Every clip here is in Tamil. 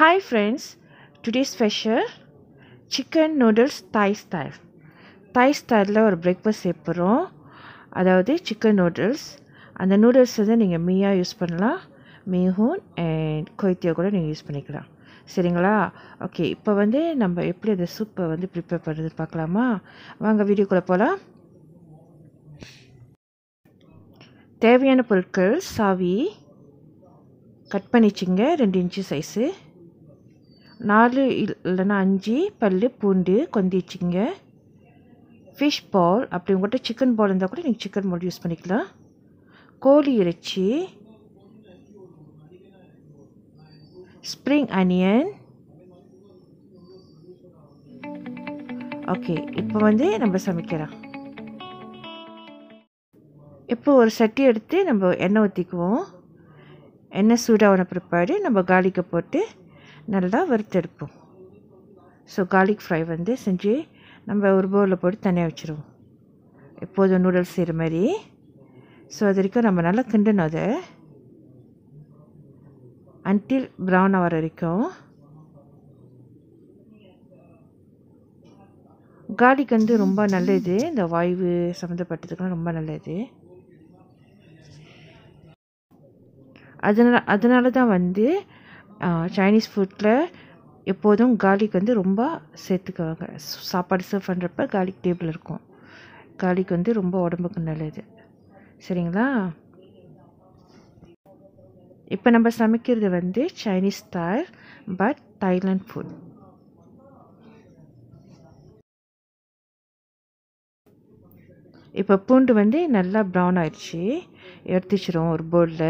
Hi friends, today's special chicken noodles Thai style. Thai ஸ்டைலில் ஒரு பிரேக்ஃபாஸ்ட் செய்யப்போகிறோம் அதாவது சிக்கன் நூடுல்ஸ் அந்த நூடுல்ஸ் வந்து நீங்கள் மீயா யூஸ் பண்ணலாம் மீஹூன் அண்ட் கொய்த்தியா கூட நீங்கள் யூஸ் பண்ணிக்கலாம் சரிங்களா ஓகே இப்போ வந்து நம்ம எப்படி அந்த சூப்பை வந்து ப்ரிப்பேர் பண்ணுறது பார்க்கலாமா வாங்க வீடியோக்குள்ளே போகலாம் தேவையான பொருட்கள் சாவி கட் பண்ணிச்சிங்க ரெண்டு இன்ச்சு சைஸு நாலு இல்லைன்னா அஞ்சு பல் பூண்டு கொந்தி வச்சுங்க ஃபிஷ் பால் அப்படி உங்கள்கிட்ட சிக்கன் பால் இருந்தால் கூட நீங்கள் சிக்கன் பால் யூஸ் பண்ணிக்கலாம் கோழி இறைச்சி ஸ்ப்ரிங் அனியன் ஓகே இப்போ வந்து நம்ம சமைக்கலாம் இப்போ ஒரு சட்டி எடுத்து நம்ம எண்ணெய் ஊற்றிக்குவோம் எண்ணெய் சூடான பிற்பாடு நம்ம கார்லிக்கை போட்டு நல்லா வறுத்தெடுப்போம் ஸோ கார்லிக் ஃப்ரை வந்து செஞ்சு நம்ம ஒரு பவுலில் போட்டு தனியாக வச்சுருவோம் எப்போதும் நூடுல்ஸ் செய்கிற மாதிரி ஸோ அது வரைக்கும் நம்ம நல்லா கிண்டணும் அதை அன்டில் ப்ரௌன் ஆகிற வரைக்கும் கார்லிக் வந்து ரொம்ப நல்லது இந்த வாய்வு சம்மந்தப்பட்டதுக்கெல்லாம் ரொம்ப நல்லது அதனால அதனால தான் வந்து சைனீஸ் ஃபுட்டில் எப்போதும் கார்லிக் வந்து ரொம்ப சேர்த்துக்குவாங்க சாப்பாடு சர்வ் பண்ணுறப்ப கார்லிக் டேபிள் இருக்கும் கார்லிக் வந்து ரொம்ப உடம்புக்கு நல்லது சரிங்களா இப்போ நம்ம சமைக்கிறது வந்து Chinese style but Thailand food இப்போ பூண்டு வந்து நல்லா ப்ரௌன் ஆயிடுச்சு எடுத்து வச்சிரும் ஒரு பவுலில்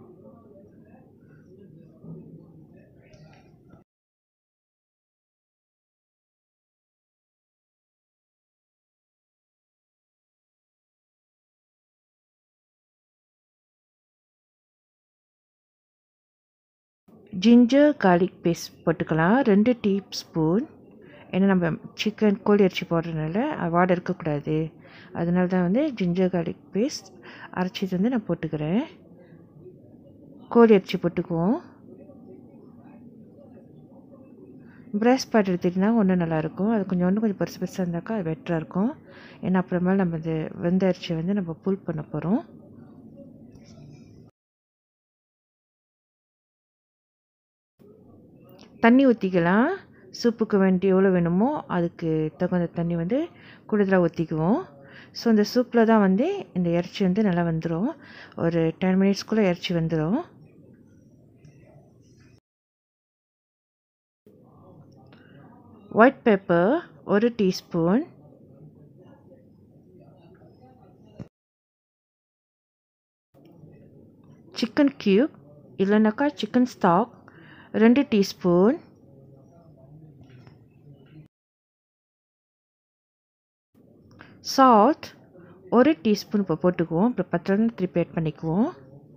ஜிஞ்சர் கார்லிக் பேஸ்ட் போட்டுக்கலாம் ரெண்டு டீஸ்பூன் ஏன்னா நம்ம சிக்கன் கோழி அரிசி போடுறதுனால வாடை இருக்கக்கூடாது அதனால தான் வந்து ஜிஞ்சர் கார்லிக் பேஸ்ட் அரைச்சது வந்து நான் போட்டுக்கிறேன் கோழி அரிசி போட்டுக்குவோம் பிரஸ் பாட் எடுத்துக்கிட்டிங்கன்னா ஒன்றும் நல்லாயிருக்கும் அது கொஞ்சம் ஒன்று கொஞ்சம் பெருசு பெருசாக இருந்தாக்கா அது பெட்டராக இருக்கும் ஏன்னா அப்புறமா நம்ம இந்த வெந்த அரிசியை வந்து நம்ம புல் பண்ண போகிறோம் தண்ணி ஊற்றிக்கலாம் சூப்புக்கு வேண்டி எவ்வளோ வேணுமோ அதுக்கு தகுந்த தண்ணி வந்து கூடுதலாக ஊற்றிக்குவோம் ஸோ இந்த சூப்பில் தான் வந்து இந்த இறைச்சி வந்து நல்லா வந்துடும் ஒரு டென் மினிட்ஸ்க்குள்ளே இறைச்சி வந்துடும் ஒயிட் பெப்பர் ஒரு டீஸ்பூன் சிக்கன் க்யூப் இல்லைனாக்கா சிக்கன் ஸ்டாக் ரெண்டு டீஸ்பூன் சால்ட் ஒரு டீஸ்பூன் இப்போ போட்டுக்குவோம் அப்புறம் பத்திரம் திருப்பி ஆட் பண்ணிக்குவோம்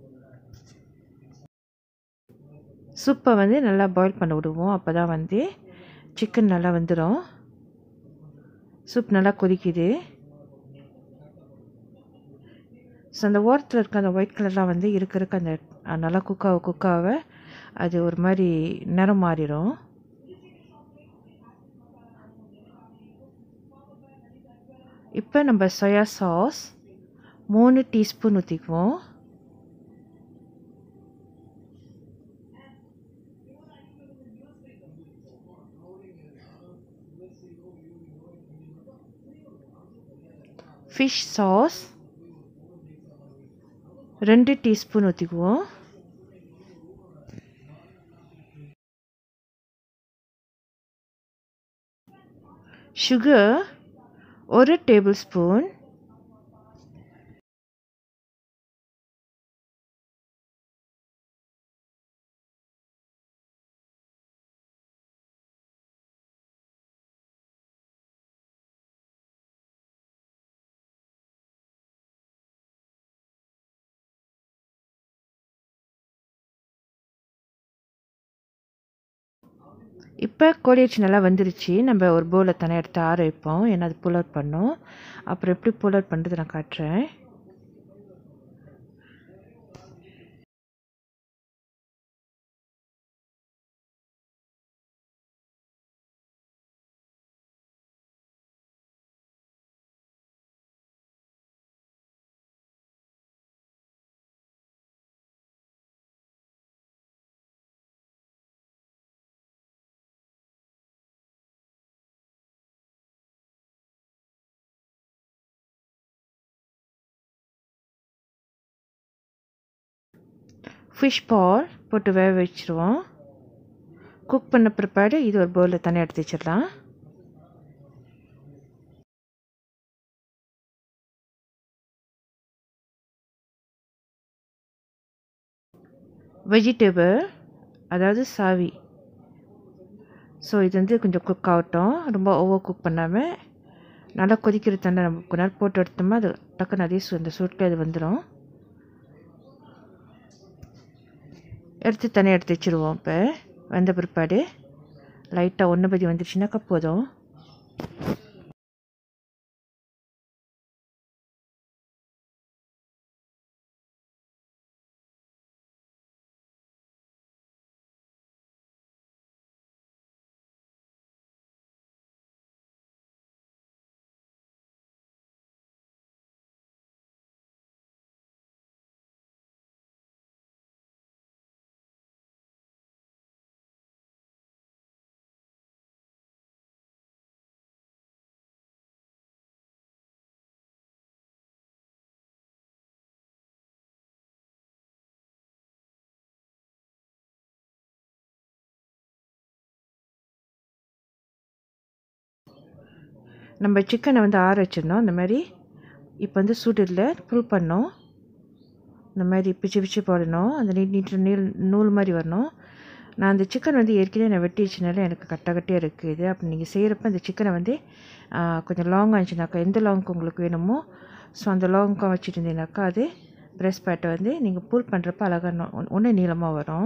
சூப்பை வந்து நல்லா பாயில் பண்ண விடுவோம் அப்போ தான் வந்து சிக்கன் நல்லா வந்துடும் சூப் நல்லா கொதிக்குது ஸோ அந்த ஓரத்தில் இருக்க அந்த ஒயிட் கலர்லாம் வந்து இருக்க இருக்க அந்த நல்லா குக்காக குக்காக அது ஒரு மாதிரி நிறம் மாறிடும் இப்போ நம்ம சோயா சாஸ் மூணு டீஸ்பூன் ஊற்றிக்குவோம் ஃபிஷ் சாஸ் ரெண்டு டீஸ்பூன் ஊற்றிக்குவோம் சுகர் ஒரு டேபிள் ஸ்பூன் இப்போ கோழியரிசி நல்லா வந்துருச்சு நம்ம ஒரு பவுலில் தானே எடுத்து ஆற வைப்போம் ஏன்னா அது புல் அவுட் பண்ணோம் அப்புறம் எப்படி புல் அவுட் பண்ணுறது நான் காட்டுறேன் ஃபிஷ் பால் போட்டு வேக வச்சுருவோம் குக் பண்ண பிற்பாடு இது ஒரு பவுலில் தண்ணி எடுத்து வச்சிடலாம் வெஜிடபிள் அதாவது சாவி ஸோ இது வந்து கொஞ்சம் குக் ஆகட்டும் ரொம்ப ஓவர் குக் பண்ணாமல் நல்லா கொதிக்கிற தண்ணி நம்ம கொஞ்ச நேரம் போட்டு எடுத்தோம்னா அது டக்குன்னு அதே சூ அந்த சூட்டில் அது வந்துடும் எடுத்து தண்ணி எடுத்து வச்சுருவோம் இப்போ வந்த பிற்பாடு லைட்டாக ஒன்று பதி வந்துருச்சுனாக்கா போதும் நம்ம சிக்கனை வந்து ஆற வச்சிடணும் இந்த மாதிரி இப்போ வந்து சூடில் புல் பண்ணோம் இந்த மாதிரி பிச்சு பிச்சு போடணும் அந்த நீட் நீட் நீள் நூல் மாதிரி வரணும் நான் அந்த சிக்கன் வந்து ஏற்கனவே நான் வெட்டி வச்சனால எனக்கு கட்ட கட்டியாக இருக்குது அப்போ நீங்கள் செய்கிறப்ப அந்த சிக்கனை வந்து கொஞ்சம் லாங்காக இருந்துச்சுனாக்கா எந்த லாங்க்கு உங்களுக்கு வேணுமோ ஸோ அந்த லாங்காக வச்சுட்டு இருந்தீங்கனாக்கா அது ப்ரெஸ் பேட்டை வந்து நீங்கள் புல் பண்ணுறப்ப அழகாக ஒன்று நீளமாக வரும்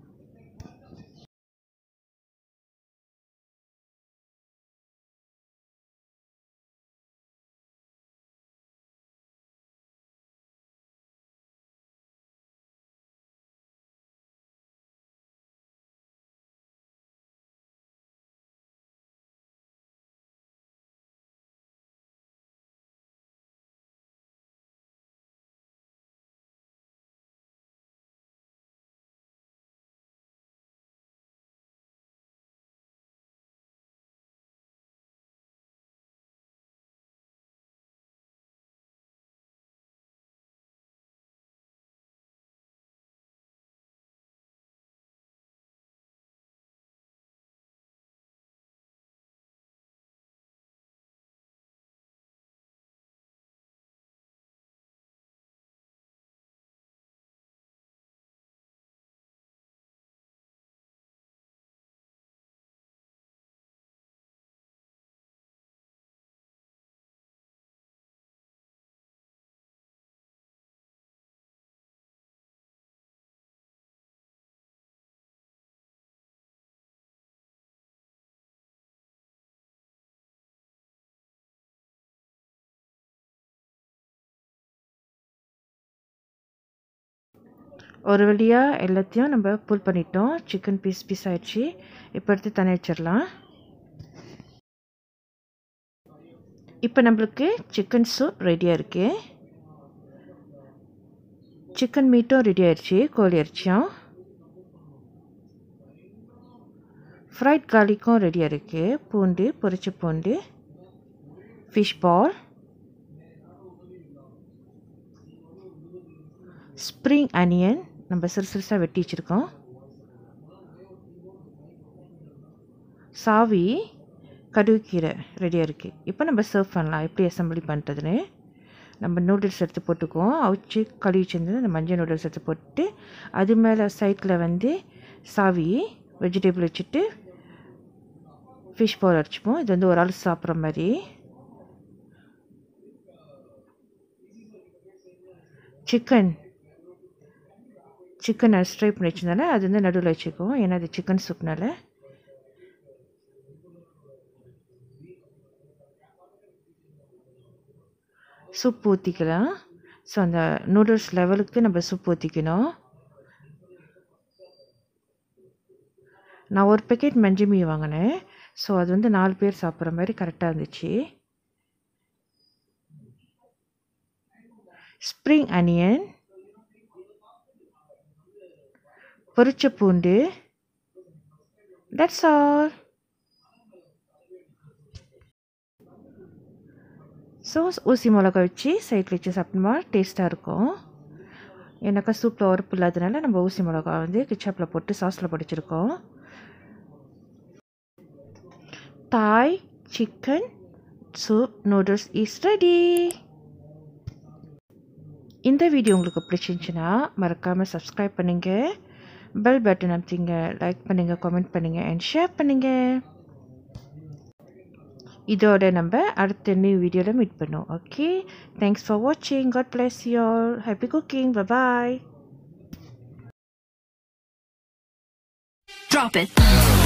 ஒரு வழியாக எல்லாத்தையும் நம்ம புல் பண்ணிட்டோம் சிக்கன் பீஸ் பீஸ் ஆயிடுச்சு இப்போ எடுத்து தண்ணி வச்சிடலாம் இப்போ நம்மளுக்கு சிக்கன் சூப் ரெடியாக இருக்குது சிக்கன் மீட்டும் ரெடி ஆயிடுச்சு கோழி இறைச்சியும் ஃப்ரைட் கார்லிக்கும் ரெடியாக இருக்குது பூண்டு பொரிச்ச பூண்டு ஃபிஷ் பால் ஸ்ப்ரிங் அனியன் நம்ம சிறு சிறுசாக வெட்டி வச்சுருக்கோம் சாவி கடுகுக்கீரை ரெடியாக இருக்குது இப்போ நம்ம சர்வ் பண்ணலாம் எப்படி அசம்பிளி பண்ணுறதுன்னு நம்ம நூடுல்ஸ் எடுத்து போட்டுக்குவோம் அவிச்சு கழுவி வச்சிருந்தது அந்த மஞ்சள் நூடுல்ஸ் எடுத்து போட்டு அது மேலே சைடில் வந்து சாவி வெஜிடபிள் வச்சுட்டு ஃபிஷ் பால் அடிச்சுப்போம் இது வந்து ஒரு ஆள் சாப்பிட்ற மாதிரி சிக்கன் சிக்கனை ஸ்ட்ரை பண்ணி வச்சதுனால அது வந்து நடுவில் வச்சுக்குவோம் ஏன்னா அது சிக்கன் சூப்னால சூப் ஊற்றிக்கலாம் ஸோ அந்த நூடுல்ஸ் லெவலுக்கு நம்ம சூப் ஊற்றிக்கணும் நான் ஒரு பேக்கெட் மஞ்சள் மீ வாங்கினேன் ஸோ அது வந்து நாலு பேர் சாப்பிட்ற மாதிரி கரெக்டாக இருந்துச்சு ஸ்ப்ரிங் அனியன் பொரிச்ச பூண்டு தட்ஸ் ஆல் ஸோ ஊசி மிளகா வச்சு சைடில் வச்சு சாப்பிட்டோமா டேஸ்ட்டாக இருக்கும் ஏன்னாக்கா சூப்பில் உரப்பு இல்லாதனால நம்ம ஊசி மிளகா வந்து கிச்சாப்பில் போட்டு சாஸில் படிச்சிருக்கோம் Thai chicken soup noodles is ready இந்த வீடியோ உங்களுக்கு பிடிச்சிருந்துச்சுன்னா மறக்காமல் சப்ஸ்கிரைப் பண்ணுங்கள் பெல் பட்டன் அமைத்திங்க லைக் பண்ணுங்கள் கமெண்ட் பண்ணுங்கள் அண்ட் ஷேர் பண்ணுங்கள் இதோட நம்ம அடுத்த நியூ வீடியோவில் மீட் பண்ணோம் ஓகே தேங்க்ஸ் ஃபார் வாட்சிங் God bless you all happy cooking bye Drop it.